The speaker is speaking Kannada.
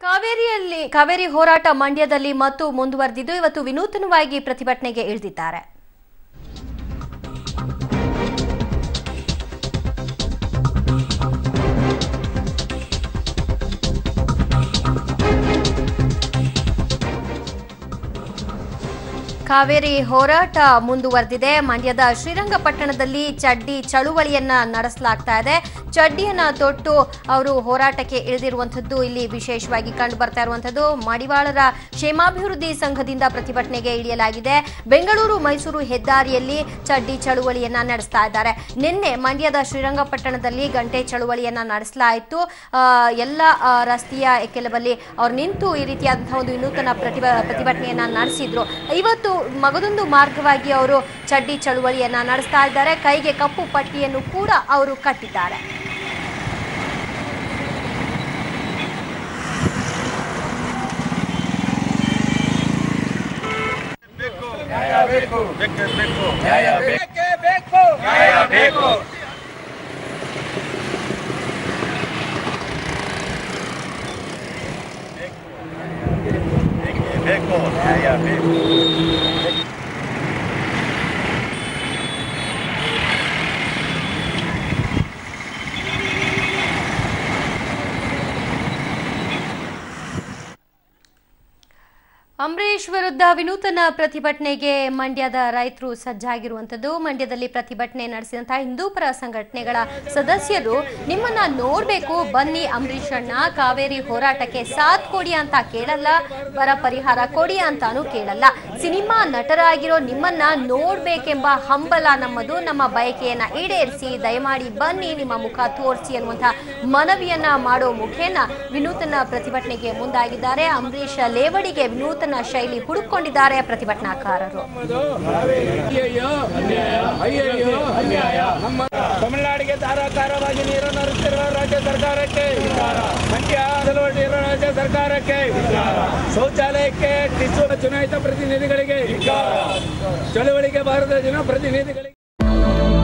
ಕಾವೇರಿಯಲ್ಲಿ ಕಾವೇರಿ ಹೋರಾಟ ಮಂಡ್ಯದಲ್ಲಿ ಮತ್ತು ಮುಂದುವರೆದಿದ್ದು ಇವತ್ತು ವಿನೂತನವಾಗಿ ಪ್ರತಿಭಟನೆಗೆ ಇಳಿದಿದ್ದಾರೆ ಕಾವೇರಿ ಹೋರಾಟ ಮುಂದುವರೆದಿದೆ ಮಂಡ್ಯದ ಶ್ರೀರಂಗಪಟ್ಟಣದಲ್ಲಿ ಚಡ್ಡಿ ಚಳುವಳಿಯನ್ನ ನಡೆಸಲಾಗ್ತಾ ಇದೆ ಚಡ್ಡಿಯನ್ನ ತೊಟ್ಟು ಅವರು ಹೋರಾಟಕ್ಕೆ ಇಳಿದಿರುವಂಥದ್ದು ಇಲ್ಲಿ ವಿಶೇಷವಾಗಿ ಕಂಡು ಬರ್ತಾ ಇರುವಂಥದ್ದು ಮಡಿವಾಳರ ಕ್ಷೇಮಾಭಿವೃದ್ಧಿ ಸಂಘದಿಂದ ಪ್ರತಿಭಟನೆಗೆ ಇಳಿಯಲಾಗಿದೆ ಬೆಂಗಳೂರು ಮೈಸೂರು ಹೆದ್ದಾರಿಯಲ್ಲಿ ಚಡ್ಡಿ ಚಳುವಳಿಯನ್ನ ನಡೆಸ್ತಾ ಇದ್ದಾರೆ ನಿನ್ನೆ ಮಂಡ್ಯದ ಶ್ರೀರಂಗಪಟ್ಟಣದಲ್ಲಿ ಗಂಟೆ ಚಳುವಳಿಯನ್ನ ನಡೆಸಲಾಯಿತು ಆ, ಎಲ್ಲ ಆ, ರಸ್ತೆಯ ಕೆಲವಲ್ಲಿ ಅವ್ರು ನಿಂತು ಈ ರೀತಿಯಾದಂತಹ ಒಂದು ವಿನೂತನ ಪ್ರತಿಭ ಪ್ರತಿಭಟನೆಯನ್ನ ನಡೆಸಿದ್ರು ಇವತ್ತು ಮಗದೊಂದು ಮಾರ್ಗವಾಗಿ ಅವರು ಚಡ್ಡಿ ಚಳುವಳಿಯನ್ನ ನಡೆಸ್ತಾ ಇದ್ದಾರೆ ಕೈಗೆ ಕಪ್ಪು ಪಟ್ಟಿಯನ್ನು ಕೂಡ ಅವರು ಕಟ್ಟಿದ್ದಾರೆ ಬೇಕು ಬೇಕು ನ್ಯಾಯ ಬೇಕೇ ಬೇಕು ನ್ಯಾಯ ಬೇಕು ಬೇಕೇ ಬೇಕು ನ್ಯಾಯ ಬೇಕು ಅಂಬರೀಶ್ ವಿರುದ್ಧ ವಿನೂತನ ಪ್ರತಿಭಟನೆಗೆ ಮಂಡ್ಯದ ರೈತರು ಸಜ್ಜಾಗಿರುವಂಥದ್ದು ಮಂಡ್ಯದಲ್ಲಿ ಪ್ರತಿಭಟನೆ ನಡೆಸಿದಂತಹ ಹಿಂದೂಪರ ಸಂಘಟನೆಗಳ ಸದಸ್ಯರು ನಿಮ್ಮನ್ನ ನೋಡ್ಬೇಕು ಬನ್ನಿ ಅಂಬರೀಶ್ ಅಣ್ಣ ಕಾವೇರಿ ಹೋರಾಟಕ್ಕೆ ಸಾಥ್ ಕೊಡಿ ಅಂತ ಕೇಳಲ್ಲ ಬರ ಪರಿಹಾರ ಕೊಡಿ ಅಂತಾನು ಕೇಳಲ್ಲ ಸಿನಿಮಾ ನಟರಾಗಿರೋ ನಿಮ್ಮನ್ನ ನೋಡ್ಬೇಕೆಂಬ ಹಂಬಲ ನಮ್ಮದು ನಮ್ಮ ಬಯಕೆಯನ್ನ ಈಡೇರಿಸಿ ದಯಮಾಡಿ ಬನ್ನಿ ನಿಮ್ಮ ಮುಖ ತೋರಿಸಿ ಅನ್ನುವಂಥ ಮನವಿಯನ್ನ ಮಾಡೋ ಮುಖೇನ ವಿನೂತನ ಪ್ರತಿಭಟನೆಗೆ ಮುಂದಾಗಿದ್ದಾರೆ ಅಂಬರೀಶ್ ಲೇವಡಿಗೆ ವಿನೂತನ ಶೈಲಿ ಹುಡುಕೊಂಡಿದ್ದಾರೆ ಪ್ರತಿಭಟನಾಕಾರರು ಅಯ್ಯಯ್ಯೋ ಅಯ್ಯಯ್ಯೋ ನಮ್ಮ ತಮಿಳುನಾಡಿಗೆ ಧಾರಾಕಾರವಾಗಿ ನೀರನ್ನು ಹರಿಸ್ತಿರುವ ರಾಜ್ಯ ಸರ್ಕಾರಕ್ಕೆ ಮಂಡ್ಯ ಚಳವಳಿರುವ ರಾಜ್ಯ ಸರ್ಕಾರಕ್ಕೆ ಶೌಚಾಲಯಕ್ಕೆ ಟಿಸು ಚುನಾಯಿತ ಪ್ರತಿನಿಧಿಗಳಿಗೆ ಚಳವಳಿಗೆ ಬಾರದ ಜನ ಪ್ರತಿನಿಧಿಗಳಿಗೆ